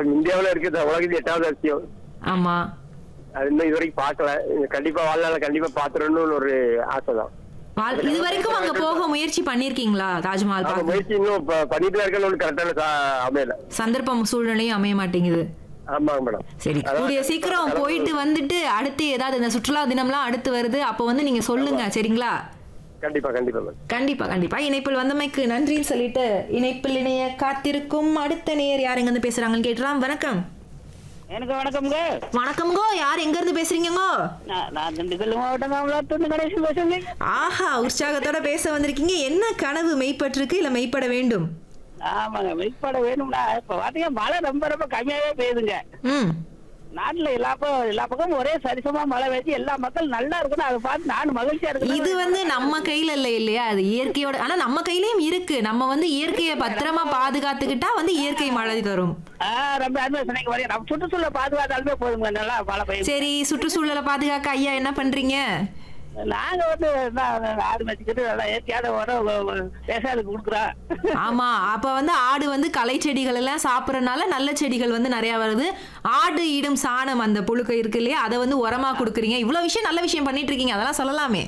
இந்தியாவுல இருக்குது உலகத்து எட்டாவது அதிசயம் ஆமா அது இன்னும் இது வரைக்கும் பார்க்கல கண்டிப்பா வாழ்நாள கண்டிப்பா பாத்துறணும்னு ஒரு ஆசை தான் வாழ்- இது வரைக்கும் அங்க போக முயற்சி பண்ணிருக்கீங்களா தாஜ்மஹால் ஆமா, பார்க்க முயற்சி இன்னும் ப- பண்ணிட்டு தான் இருக்கேன் ஒன்று கரெக்டான சா- அமையல சந்தர்ப்பம் சூழ்நிலையும் அமைய மாட்டேங்குது ஆமாங்க மேடம் சரி அதான் கூடிய சீக்கிரம் கனவு- போயிட்டு வந்துட்டு அடுத்து ஏதாவது இந்த சுற்றுலா தினம்லாம் அடுத்து வருது அப்போ வந்து நீங்க சொல்லுங்க சரிங்களா கண்டிப்பா கண்டிப்பா மேடம் கண்டிப்பா கண்டிப்பா இணைப்பில் வந்தமைக்கு நன்றின்னு சொல்லிட்டு இணைப்பில் இணைய காத்திருக்கும் அடுத்த நேர் யார் எங்க இருந்து பேசுறாங்கன்னு கேட்டலாம் வணக்கம் எனக்கு வணக்கம்ங்க வணக்கம்கோ யார் எங்க இருந்து பேசுறீங்கங்கோ நான் நான் திண்டுக்கல் மாவட்டம் காமலாத்தூர் கணேசன் பேசுறேன் ஆஹா உற்சாகத்தோட பேச வந்திருக்கீங்க என்ன கனவு மெய்ப்பட்டிருக்கு இல்ல மெய்ப்பட வேண்டும் ஆமாங்க வெளிப்பாடு வேணும்னா இப்ப பாத்தீங்கன்னா மழை ரொம்ப ரொம்ப கம்மியாவே பெய்யுதுங்க ம் நாட்டுல எல்லா பக்கம் எல்லா பக்கமும் ஒரே சரிசமா மழை பெய்ஞ்சு எல்லா மக்கள் நல்லா இருக்கணும் அதை பார்த்து நானும் மகிழ்ச்சியா இருக்கணும் இது வந்து நம்ம கையில இல்ல இல்லையா அது இயற்கையோட ஆனா நம்ம கையிலயும் இருக்கு நம்ம வந்து இயற்கையை பத்திரமா பாதுகாத்துக்கிட்டா வந்து இயற்கை மழை தரும் ஆஹ் ரொம்ப அருமை சொன்னீங்க பாருங்க நம்ம சுற்றுச்சூழலை பாதுகாத்தாலுமே போதுங்க நல்லா மழை பெய்யும் சரி சுற்றுச்சூழலை பாதுகாக்க ஐயா என்ன பண்றீங்க நாங்க வந்து என்ன, ஆடு வச்சுக்கிட்டு நல்லா இயற்கையான உரம் விவசாயத்துக்கு கொடுக்குறோம் ஆமா அப்ப வந்து ஆடு வந்து களை செடிகள் எல்லாம் சாப்பிடறனால நல்ல செடிகள் வந்து நிறைய வருது ஆடு இடும் சாணம் அந்த புழுக்கை இருக்கு இல்லையா அதை வந்து உரமா கொடுக்குறீங்க இவ்வளவு விஷயம் நல்ல விஷயம் பண்ணிட்டு இருக்கீங்க அதெல்லாம் சொல்லலாமே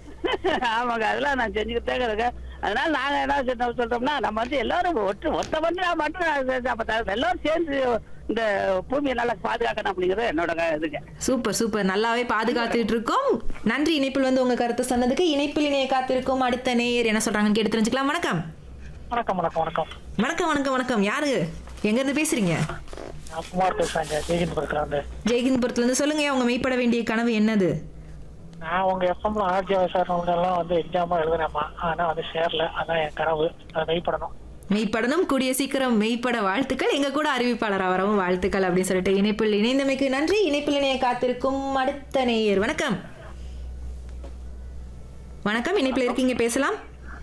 ஆமாங்க அதெல்லாம் நான் செஞ்சுக்கிட்டு தான் இருக்கேன் அதனால நாங்க என்ன சொல்றோம் சொல்றோம்னா நம்ம வந்து எல்லாரும் ஒற்று ஒத்த பண்ணா மட்டும் நான் செஞ்சா பத்தாது. எல்லாரும் சேர்ந்து இந்த பூமியை நல்லா பாதுகாக்கணும் அப்படிங்கிறது என்னோட க- இதுங்க சூப்பர் சூப்பர் நல்லாவே பாதுகாத்துட்டு இருக்கோம் நன்றி இணைப்பில் வந்து உங்க கருத்து சொன்னதுக்கு இணைப்பில் இணைய காத்திருக்கும் அடுத்த நேயர் என்ன சொல்றாங்கன்னு கேட்டு தெரிஞ்சுக்கலாம் வணக்கம் வணக்கம் வணக்கம் வணக்கம் வணக்கம் வணக்கம் வணக்கம் யாரு எங்க இருந்து பேசுறீங்க நான் குமார் பேசுறேங்க ஜெயகிந்தபுரத்துல இருந்து ஜெய்கின்புரத்துல இருந்து சொல்லுங்க உங்க மெய்ப்பட வேண்டிய கனவு என்னது நான் உங்க எஃப்எம்ல ஆர்ஜி விசாரணை எல்லாம் வந்து எக்ஸாமா எழுதுனேம்மா ஆனா வந்து சேரல அதான் என் கனவு அதை மெய்ப்படணும் மெய்ப்படணும் கூடிய சீக்கிரம் மெய்ப்பட வாழ்த்துக்கள் எங்க கூட அறிவிப்பாளராக வரவும் வாழ்த்துக்கள் அப்படின்னு சொல்லிட்டு இணைப்பில் இணைந்தமைக்கு நன்றி இணைப்பில் இணைய காத்திருக்கும் அடுத்த நேயர் வணக்கம் வணக்கம் இணைப்பில் இருக்கீங்க பேசலாம்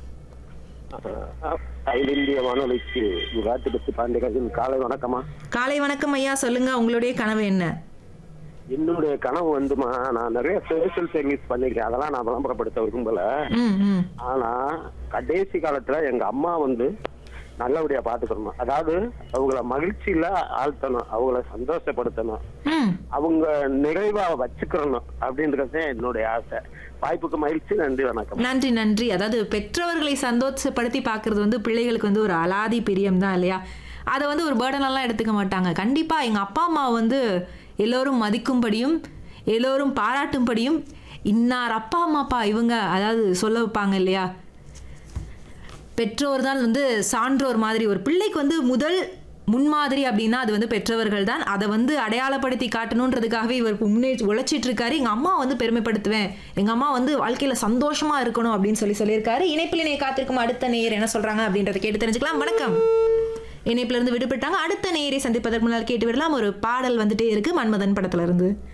அகில இந்திய வானொலிக்கு காத்திருப்பு பாண்டியராஜன் காலை வணக்கமா காலை வணக்கம் ஐயா சொல்லுங்க உங்களுடைய கனவு என்ன என்னுடைய கனவு வந்துமா நான் நிறைய சோசியல் சர்வீஸ் பண்ணிருக்கேன் அதெல்லாம் நான் விளம்பரப்படுத்த விரும்பல ம் ம் ஆனா கடைசி காலத்துல எங்க அம்மா வந்து நல்லபடியா பாத்துக்கணும் அதாவது அவங்கள மகிழ்ச்சியில ஆழ்த்தணும் அவங்கள சந்தோஷப்படுத்தணும் ம் அவங்க நிறைவா வச்சுக்கிறணும் அப்படின்றது என்னுடைய ஆசை வாய்ப்புக்கு மகிழ்ச்சி நன்றி வணக்கம் நன்றி நன்றி அதாவது பெற்றவர்களை சந்தோஷப்படுத்தி பார்க்கிறது வந்து பிள்ளைகளுக்கு வந்து ஒரு அலாதி பிரியம் தான் இல்லையா அதை வந்து ஒரு பேர்டனெல்லாம் எடுத்துக்க மாட்டாங்க கண்டிப்பாக எங்கள் அப்பா அம்மா வந்து எல்லோரும் மதிக்கும்படியும் எல்லோரும் பாராட்டும்படியும் இன்னார் அப்பா அம்மாப்பா இவங்க அதாவது சொல்ல வைப்பாங்க இல்லையா பெற்றோர் தான் வந்து சான்றோர் மாதிரி ஒரு பிள்ளைக்கு வந்து முதல் முன்மாதிரி அப்படின்னா அது வந்து பெற்றவர்கள் தான் அதை வந்து அடையாளப்படுத்தி காட்டணுன்றதுக்காகவே இவர் முன்னே உழைச்சிட்டு இருக்காரு எங்க அம்மா வந்து பெருமைப்படுத்துவேன் எங்க அம்மா வந்து வாழ்க்கையில சந்தோஷமா இருக்கணும் அப்படின்னு சொல்லி சொல்லியிருக்காரு இணைப்பில் இணைய காத்திருக்கும் அடுத்த நேயர் என்ன சொல்றாங்க அப்படின்றத கேட்டு தெரிஞ்சுக்கலாம் வணக்கம் இணைப்புல இருந்து விடுபட்டாங்க அடுத்த நேயரை சந்திப்பதற்கு முன்னால் கேட்டு விடலாம் ஒரு பாடல் வந்துட்டே இருக்கு மன்மதன் படத்துல இருந்து